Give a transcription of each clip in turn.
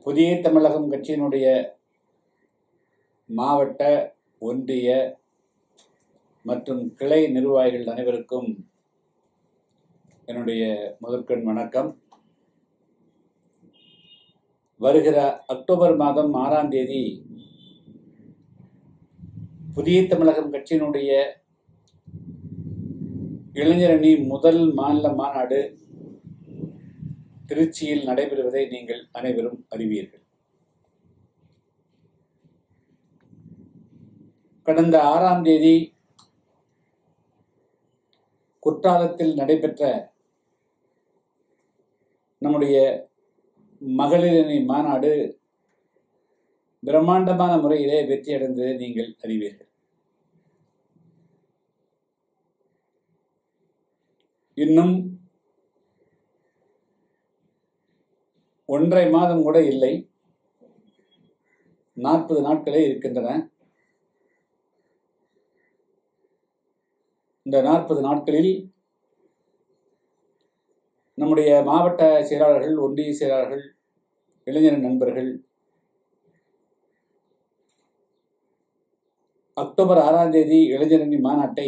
புதிய தமிழகம் கட்சியினுடைய மாவட்ட ஒன்றிய மற்றும் கிளை நிர்வாகிகள் அனைவருக்கும் என்னுடைய முதற்கண் வணக்கம் வருகிற அக்டோபர் மாதம் ஆறாம் தேதி புதிய தமிழகம் கட்சியினுடைய இளைஞரணி முதல் மாநில மாநாடு திருச்சியில் நடைபெறுவதை நீங்கள் அனைவரும் அறிவீர்கள் கடந்த ஆறாம் தேதி குற்றாலத்தில் நடைபெற்ற நம்முடைய மகளிரணி மாநாடு பிரம்மாண்டமான முறையிலே வெற்றியடைந்ததை நீங்கள் அறிவீர்கள் இன்னும் ஒன்றரை மாதம் கூட இல்லை நாற்பது நாட்களே இருக்கின்றன இந்த நாற்பது நாட்களில் நம்முடைய மாவட்ட செயலாளர்கள் ஒன்றிய செயலாளர்கள் இளைஞர் நண்பர்கள் அக்டோபர் ஆறாம் தேதி இளைஞரணி மாநாட்டை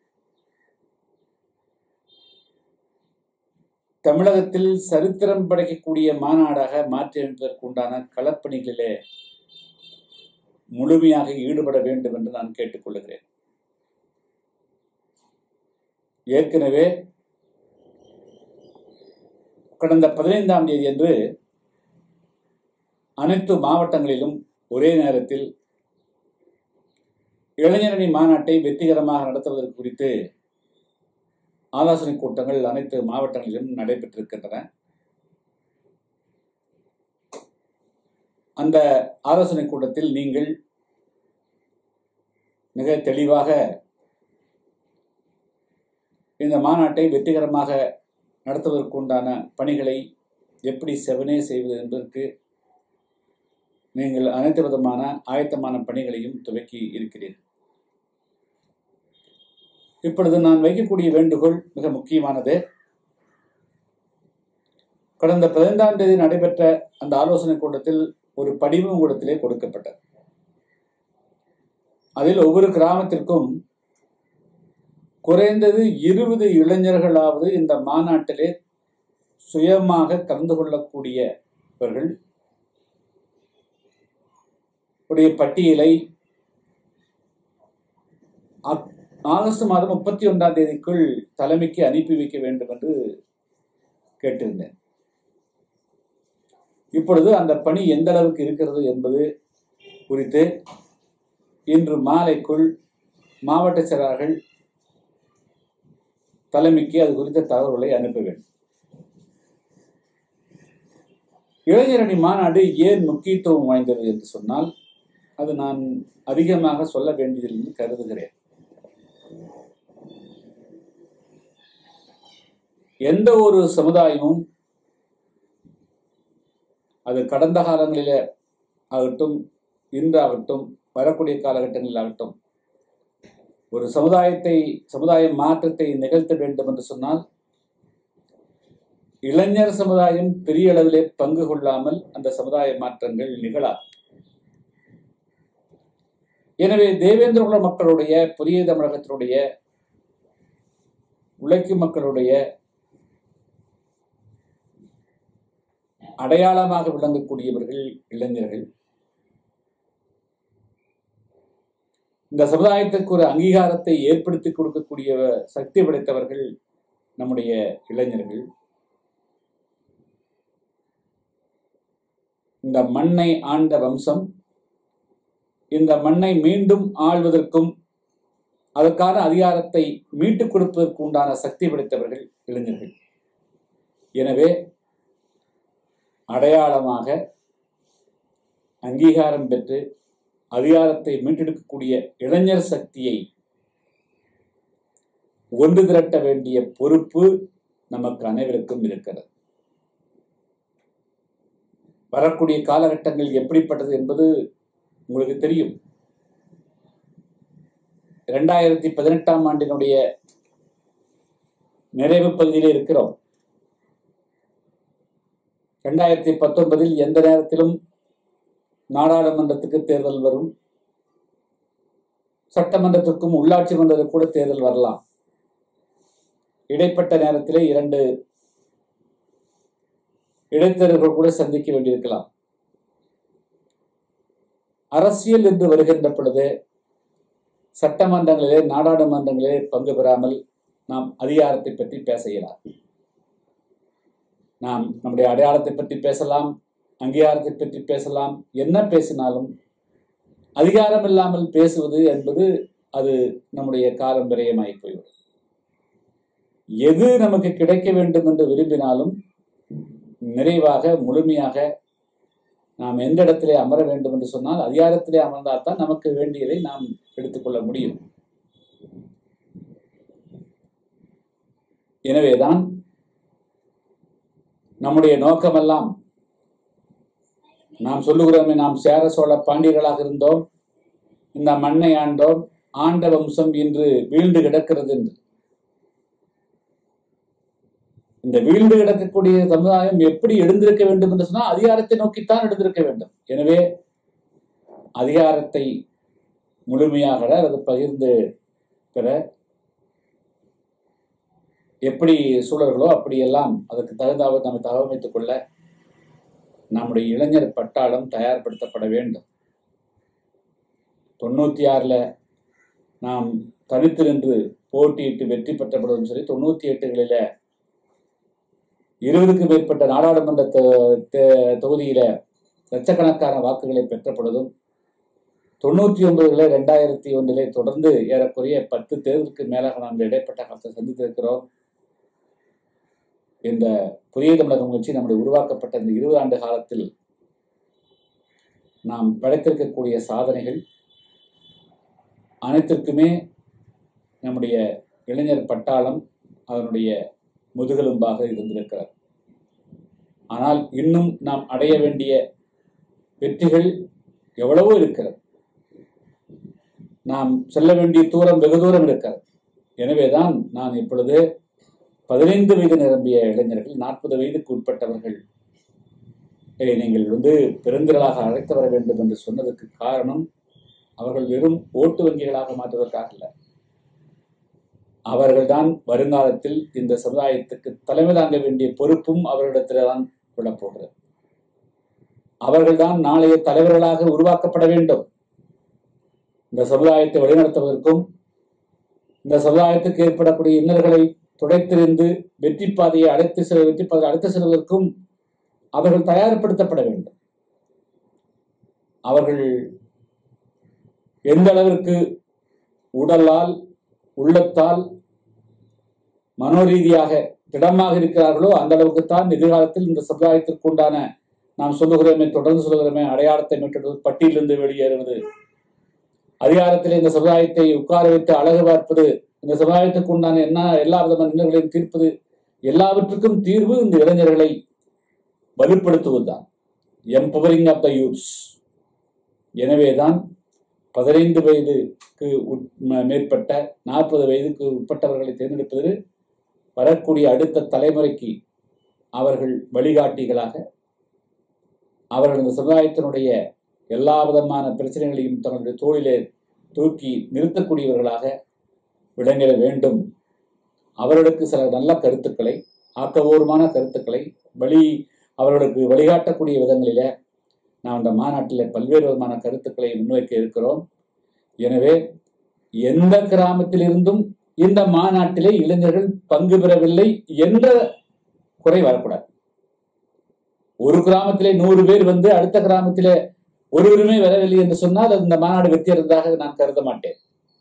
தமிழகத்தில் சரித்திரம் படைக்கக்கூடிய மாநாடாக மாற்றியமைப்பதற்கு உண்டான களப்பணிகளிலே முழுமையாக ஈடுபட வேண்டும் என்று நான் கேட்டுக்கொள்கிறேன் ஏற்கனவே கடந்த பதினைந்தாம் தேதி அன்று அனைத்து மாவட்டங்களிலும் ஒரே நேரத்தில் இளைஞரணி மாநாட்டை வெற்றிகரமாக நடத்துவதற்கு குறித்து ஆலோசனை கூட்டங்கள் அனைத்து மாவட்டங்களிலும் நடைபெற்றிருக்கின்றன அந்த ஆலோசனை கூட்டத்தில் நீங்கள் மிக தெளிவாக இந்த மாநாட்டை வெற்றிகரமாக நடத்துவதற்குண்டான பணிகளை எப்படி செவனே செய்வது என்பதற்கு நீங்கள் அனைத்து விதமான ஆயத்தமான பணிகளையும் துவக்கி இருக்கிறீர்கள் இப்பொழுது நான் வைக்கக்கூடிய வேண்டுகோள் மிக முக்கியமானது கடந்த பதினைந்தாம் தேதி நடைபெற்ற அந்த ஆலோசனை கூட்டத்தில் ஒரு படிவம் கூடத்திலே கொடுக்கப்பட்டது அதில் ஒவ்வொரு கிராமத்திற்கும் குறைந்தது இருபது இளைஞர்களாவது இந்த மாநாட்டிலே சுயமாக கலந்து கொள்ளக்கூடியவர்கள் உடைய பட்டியலை ஆகஸ்ட் மாதம் முப்பத்தி ஒன்றாம் தேதிக்குள் தலைமைக்கு அனுப்பி வைக்க வேண்டும் என்று கேட்டிருந்தேன் இப்பொழுது அந்த பணி எந்த அளவுக்கு இருக்கிறது என்பது குறித்து இன்று மாலைக்குள் மாவட்ட செயலாளர்கள் தலைமைக்கு அது குறித்த தகவல்களை அனுப்ப வேண்டும் இளைஞரணி மாநாடு ஏன் முக்கியத்துவம் வாய்ந்தது என்று சொன்னால் அது நான் அதிகமாக சொல்ல வேண்டியதில்லை கருதுகிறேன் எந்த ஒரு சமுதாயமும் அது கடந்த காலங்களில் ஆகட்டும் இன்றாகட்டும் வரக்கூடிய காலகட்டங்களில் ஆகட்டும் ஒரு சமுதாயத்தை சமுதாய மாற்றத்தை நிகழ்த்த வேண்டும் என்று சொன்னால் இளைஞர் சமுதாயம் பெரிய அளவிலே பங்கு கொள்ளாமல் அந்த சமுதாய மாற்றங்கள் நிகழாது எனவே தேவேந்திரகுல மக்களுடைய புதிய தமிழகத்தினுடைய உழைக்கும் மக்களுடைய அடையாளமாக விளங்கக்கூடியவர்கள் இளைஞர்கள் இந்த சமுதாயத்திற்கு ஒரு அங்கீகாரத்தை ஏற்படுத்தி கொடுக்கக்கூடிய சக்தி படைத்தவர்கள் நம்முடைய இளைஞர்கள் இந்த மண்ணை ஆண்ட வம்சம் இந்த மண்ணை மீண்டும் ஆள்வதற்கும் அதற்கான அதிகாரத்தை மீட்டுக் கொடுப்பதற்கு உண்டான சக்தி படைத்தவர்கள் இளைஞர்கள் எனவே அடையாளமாக அங்கீகாரம் பெற்று அதிகாரத்தை மீட்டெடுக்கக்கூடிய இளைஞர் சக்தியை ஒன்று திரட்ட வேண்டிய பொறுப்பு நமக்கு அனைவருக்கும் இருக்கிறது வரக்கூடிய காலகட்டங்கள் எப்படிப்பட்டது என்பது உங்களுக்கு தெரியும் இரண்டாயிரத்தி பதினெட்டாம் ஆண்டினுடைய நிறைவு பகுதியிலே இருக்கிறோம் ரெண்டாயிரத்தி பத்தொன்பதில் எந்த நேரத்திலும் நாடாளுமன்றத்துக்கு தேர்தல் வரும் சட்டமன்றத்திற்கும் உள்ளாட்சி மன்றத்திற்கு கூட தேர்தல் வரலாம் இடைப்பட்ட நேரத்திலே இரண்டு இடைத்தேர்தல்கள் கூட சந்திக்க வேண்டியிருக்கலாம் அரசியல் என்று வருகின்ற பொழுது சட்டமன்றங்களிலே நாடாளுமன்றங்களிலே பங்கு பெறாமல் நாம் அதிகாரத்தை பற்றி பேச இயலாது நாம் நம்முடைய அடையாளத்தை பற்றி பேசலாம் அங்கீகாரத்தை பற்றி பேசலாம் என்ன பேசினாலும் அதிகாரம் இல்லாமல் பேசுவது என்பது அது நம்முடைய காலம் விரயமாகி போய்விடும் எது நமக்கு கிடைக்க வேண்டும் என்று விரும்பினாலும் நிறைவாக முழுமையாக நாம் எந்த இடத்திலே அமர வேண்டும் என்று சொன்னால் அதிகாரத்திலே அமர்ந்தால்தான் நமக்கு வேண்டியதை நாம் எடுத்துக்கொள்ள முடியும் எனவேதான் நம்முடைய நோக்கமெல்லாம் நாம் சொல்லுகிறோமே நாம் சேர சோழ பாண்டியர்களாக இருந்தோம் இந்த மண்ணை ஆண்டோம் ஆண்ட வம்சம் இன்று வீழ்ந்து கிடக்கிறது என்று இந்த வீழ்ந்து கிடக்கக்கூடிய சமுதாயம் எப்படி எழுந்திருக்க வேண்டும் என்று சொன்னால் அதிகாரத்தை நோக்கித்தான் எழுந்திருக்க வேண்டும் எனவே அதிகாரத்தை முழுமையாக அல்லது பகிர்ந்து பெற எப்படி சூழல்களோ அப்படியெல்லாம் அதற்கு தகுந்தாவது நம்மை தகவமைத்துக் கொள்ள நம்முடைய இளைஞர் பட்டாளம் தயார்படுத்தப்பட வேண்டும் தொண்ணூற்றி ஆறில் நாம் தனித்து நின்று போட்டியிட்டு வெற்றி பெற்ற பொழுதும் சரி தொண்ணூற்றி எட்டுகளில் இருபதுக்கும் மேற்பட்ட நாடாளுமன்ற தொகுதியில லட்சக்கணக்கான வாக்குகளை பெற்ற பொழுதும் தொண்ணூற்றி ஒன்பதுல ரெண்டாயிரத்தி ஒன்றிலே தொடர்ந்து ஏறக்குறைய பத்து தேர்தலுக்கு மேலாக நாம் இடைப்பட்ட காலத்தை சந்தித்திருக்கிறோம் இந்த புதிய தமிழகம் கட்சி நம்முடைய உருவாக்கப்பட்ட இந்த இருபது ஆண்டு காலத்தில் நாம் படைத்திருக்கக்கூடிய சாதனைகள் அனைத்திற்குமே நம்முடைய இளைஞர் பட்டாளம் அதனுடைய முதுகெலும்பாக இருந்திருக்கிறது ஆனால் இன்னும் நாம் அடைய வேண்டிய வெற்றிகள் எவ்வளவோ இருக்கிறது நாம் செல்ல வேண்டிய தூரம் வெகு தூரம் இருக்கிறது எனவேதான் நான் இப்பொழுது பதினைந்து வயது நிரம்பிய இளைஞர்கள் நாற்பது வயதுக்கு உட்பட்டவர்கள் நீங்கள் வந்து பெருந்திரளாக அழைத்து வர வேண்டும் என்று சொன்னதற்கு காரணம் அவர்கள் வெறும் ஓட்டு வங்கிகளாக மாற்றுவதற்காக இல்லை அவர்கள்தான் வருங்காலத்தில் இந்த சமுதாயத்துக்கு தலைமை தாங்க வேண்டிய பொறுப்பும் அவர்களிடத்தில்தான் விழப்போகிறது அவர்கள்தான் நாளைய தலைவர்களாக உருவாக்கப்பட வேண்டும் இந்த சமுதாயத்தை வழிநடத்துவதற்கும் இந்த சமுதாயத்துக்கு ஏற்படக்கூடிய இன்னல்களை துடைத்திருந்து வெற்றி பாதையை அழைத்து செல் வெற்றி பாதையை அழைத்து செல்வதற்கும் அவர்கள் தயார்படுத்தப்பட வேண்டும் அவர்கள் எந்த அளவிற்கு உடலால் உள்ளத்தால் மனோரீதியாக திடமாக இருக்கிறார்களோ அந்த அளவுக்குத்தான் எதிர்காலத்தில் இந்த சமுதாயத்திற்கு உண்டான நாம் சொல்லுகிறோமே தொடர்ந்து சொல்லுகிறோமே அடையாளத்தை மீட்டெடுவது பட்டியலிருந்து வெளியேறுவது அதிகாரத்தில் இந்த சமுதாயத்தை உட்கார வைத்து அழகு பார்ப்பது இந்த சமுதாயத்துக்கு உண்டான என்ன எல்லா விதமான இன்னல்களையும் தீர்ப்பது எல்லாவற்றுக்கும் தீர்வு இந்த இளைஞர்களை வலுப்படுத்துவதுதான் எம்பவரிங் ஆஃப் த யூத்ஸ் எனவேதான் பதினைந்து வயதுக்கு மேற்பட்ட நாற்பது வயதுக்கு உட்பட்டவர்களை தேர்ந்தெடுப்பது வரக்கூடிய அடுத்த தலைமுறைக்கு அவர்கள் வழிகாட்டிகளாக அவர்கள் இந்த சமுதாயத்தினுடைய எல்லா விதமான பிரச்சனைகளையும் தங்களுடைய தோளிலே தூக்கி நிறுத்தக்கூடியவர்களாக விளங்கிட வேண்டும் அவர்களுக்கு சில நல்ல கருத்துக்களை ஆக்கபூர்வமான கருத்துக்களை வழி அவர்களுக்கு வழிகாட்டக்கூடிய விதங்களில நாம் இந்த மாநாட்டில் பல்வேறு விதமான கருத்துக்களை முன்வைக்க இருக்கிறோம் எனவே எந்த கிராமத்திலிருந்தும் இந்த மாநாட்டிலே இளைஞர்கள் பங்கு பெறவில்லை என்ற குறை வரக்கூடாது ஒரு கிராமத்திலே நூறு பேர் வந்து அடுத்த கிராமத்திலே ஒருவருமே வரவில்லை என்று சொன்னால் இந்த மாநாடு வெற்றி அடைந்ததாக நான் கருத மாட்டேன்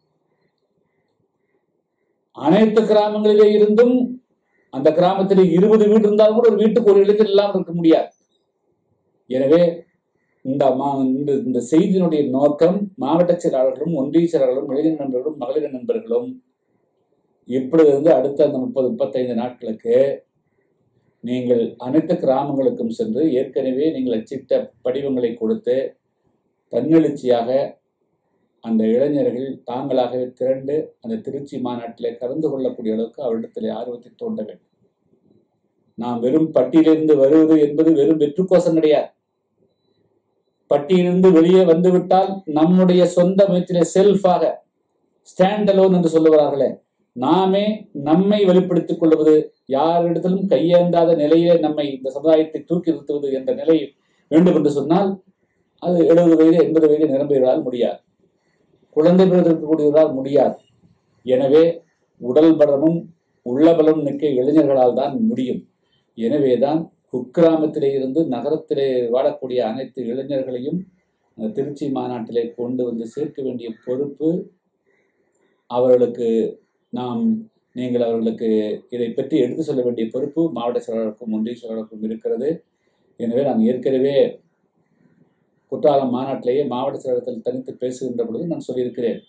அனைத்து கிராமங்களிலே இருந்தும் அந்த கிராமத்தில் இருபது வீடு இருந்தாலும் கூட ஒரு வீட்டுக்கு ஒரு இளைஞர் இல்லாமல் இருக்க முடியாது எனவே இந்த மா இந்த இந்த செய்தியினுடைய நோக்கம் மாவட்ட செயலாளர்களும் ஒன்றிய செயலாளர்களும் இளைஞர் நண்பர்களும் மகளிர் நண்பர்களும் இப்பொழுது அடுத்த அந்த முப்பது முப்பத்தைந்து நாட்களுக்கு நீங்கள் அனைத்து கிராமங்களுக்கும் சென்று ஏற்கனவே நீங்கள் அச்சிட்ட படிவங்களை கொடுத்து தன்னெழுச்சியாக அந்த இளைஞர்கள் தாங்களாகவே திரண்டு அந்த திருச்சி மாநாட்டிலே கலந்து கொள்ளக்கூடிய அளவுக்கு அவரிடத்தில் ஆர்வத்தை தோண்ட வேண்டும் நாம் வெறும் பட்டியலிருந்து வருவது என்பது வெறும் வெற்றுக்கோசம் கிடையாது பட்டியலிருந்து வெளியே வந்துவிட்டால் நம்முடைய சொந்த முயற்சியில செல்ஃபாக ஸ்டாண்ட் அலோன் என்று சொல்லுவார்களே நாமே நம்மை வெளிப்படுத்திக் கொள்வது யாரிடத்திலும் கையேந்தாத நிலையிலே நம்மை இந்த சமுதாயத்தை தூக்கி நிறுத்துவது என்ற நிலை வேண்டும் என்று சொன்னால் அது எழுபது வயது எண்பது வயது நிரம்பியவரால் முடியாது குழந்தை பிறந்திருக்கக்கூடியவரால் முடியாது எனவே உடல் பலமும் உள்ள பலம் மிக்க இளைஞர்களால் தான் முடியும் எனவேதான் குக்கிராமத்திலே இருந்து நகரத்திலே வாழக்கூடிய அனைத்து இளைஞர்களையும் அந்த திருச்சி மாநாட்டிலே கொண்டு வந்து சேர்க்க வேண்டிய பொறுப்பு அவர்களுக்கு நாம் நீங்கள் அவர்களுக்கு இதை பற்றி எடுத்து சொல்ல வேண்டிய பொறுப்பு மாவட்ட செயலாளருக்கும் ஒன்றிய செயலாளருக்கும் இருக்கிறது எனவே நான் ஏற்கனவே குற்றாலம் மாநாட்டிலேயே மாவட்ட செயலகத்தில் தனித்து பேசுகின்ற பொழுது நான் சொல்லியிருக்கிறேன்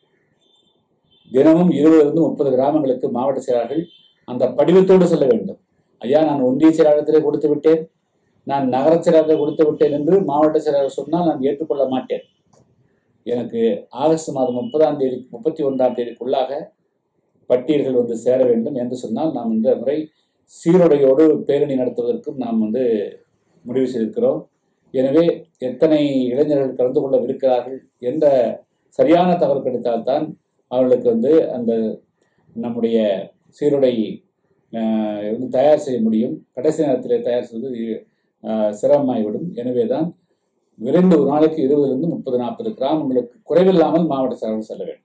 தினமும் இருபதிலிருந்து முப்பது கிராமங்களுக்கு மாவட்ட செயலாளர்கள் அந்த படிவத்தோடு செல்ல வேண்டும் ஐயா நான் ஒன்றிய செயலாளரத்திலே கொடுத்து விட்டேன் நான் நகர செயலாளரை கொடுத்து விட்டேன் என்று மாவட்ட செயலாளர் சொன்னால் நான் ஏற்றுக்கொள்ள மாட்டேன் எனக்கு ஆகஸ்ட் மாதம் முப்பதாம் தேதி முப்பத்தி ஒன்றாம் தேதிக்குள்ளாக பட்டியல்கள் வந்து சேர வேண்டும் என்று சொன்னால் நாம் இந்த முறை சீருடையோடு பேரணி நடத்துவதற்கும் நாம் வந்து முடிவு செய்திருக்கிறோம் எனவே எத்தனை இளைஞர்கள் கலந்து கொள்ளவிருக்கிறார்கள் என்ற சரியான தகவல் கிடைத்தால்தான் அவர்களுக்கு வந்து அந்த நம்முடைய சீருடை ஆஹ், வந்து தயார் செய்ய முடியும் கடைசி நேரத்தில் தயார் செய்வது ஆஹ், சிரமமாகிவிடும் எனவே தான் விரைந்து ஒரு நாளைக்கு இருபதுலேருந்து முப்பது நாற்பது கிராமங்களுக்கு குறைவில்லாமல் மாவட்ட செயலாளர் செல்ல வேண்டும்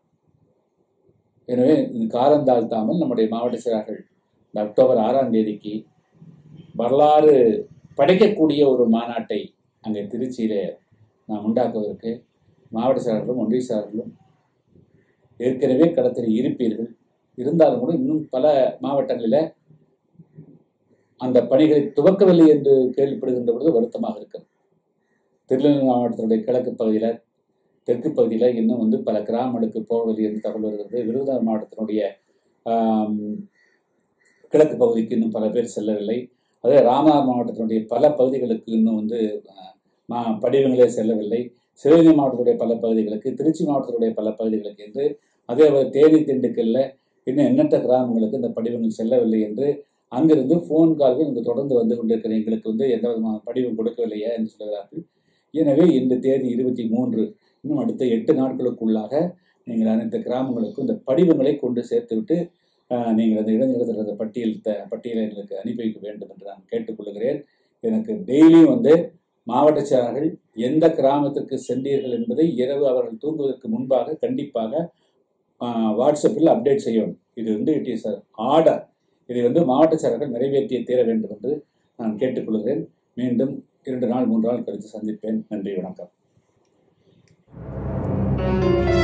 எனவே இது காலம் தாழ்த்தாமல் நம்முடைய மாவட்ட செயலாளர்கள் இந்த அக்டோபர் ஆறாம் தேதிக்கு வரலாறு படைக்கக்கூடிய ஒரு மாநாட்டை அங்கே திருச்சியிலே நாம் உண்டாக்குவதற்கு மாவட்ட செயலாளர்களும் ஒன்றிய செயலாளர்களும் ஏற்கனவே களத்தில் இருப்பீர்கள் இருந்தாலும் கூட இன்னும் பல மாவட்டங்களில் அந்த பணிகளை துவக்கவில்லை என்று கேள்விப்படுகின்ற பொழுது வருத்தமாக இருக்கிறது திருநெல்வேலி மாவட்டத்தினுடைய கிழக்கு பகுதியில் தெற்கு பகுதியில் இன்னும் வந்து பல கிராமங்களுக்கு போகவில்லை என்று தகவல் வருகிறது விருதுநகர் மாவட்டத்தினுடைய ஆம், கிழக்கு பகுதிக்கு இன்னும் பல பேர் செல்லவில்லை அதே ராமநாதர் மாவட்டத்தினுடைய பல பகுதிகளுக்கு இன்னும் வந்து அஹ், மா- படிவங்களே செல்லவில்லை சிவகங்கை மாவட்டத்துடைய பல பகுதிகளுக்கு திருச்சி மாவட்டத்துடைய பல பகுதிகளுக்கு என்று அதே போல தேனி திண்டுக்கல்ல இன்னும் எண்ணற்ற கிராமங்களுக்கு இந்த படிவங்கள் செல்லவில்லை என்று அங்கிருந்து ஃபோன் கால்கள் இங்கு தொடர்ந்து வந்து கொண்டிருக்கிற எங்களுக்கு வந்து எந்த விதமான படிவம் கொடுக்கவில்லையா என்று சொல்கிறார்கள் எனவே இந்த தேதி இருபத்தி மூன்று இன்னும் அடுத்த எட்டு நாட்களுக்குள்ளாக நீங்கள் அனைத்து கிராமங்களுக்கும் இந்த படிவங்களை கொண்டு சேர்த்துவிட்டு ஆஹ், நீங்கள் அந்த இளைஞர்கள் அந்த பட்டியல் த- பட்டியலை எங்களுக்கு அனுப்பி வைக்க வேண்டும் என்று நான் கேட்டுக்கொள்கிறேன் எனக்கு டெய்லியும் வந்து மாவட்ட செயலாளர்கள் எந்த கிராமத்திற்கு சென்றீர்கள் என்பதை இரவு அவர்கள் தூங்குவதற்கு முன்பாக கண்டிப்பாக ஆஹ், வாட்ஸ்அப்பில் அப்டேட் செய்ய வேண்டும் இது வந்து இட் இஸ் ஆர்டர் இதை வந்து மாவட்ட செயலாளர்கள் நிறைவேற்றிய தீர வேண்டும் என்று நான் கேட்டுக்கொள்கிறேன் மீண்டும் இரண்டு நாள் மூன்று நாள் கழித்து சந்திப்பேன் நன்றி வணக்கம்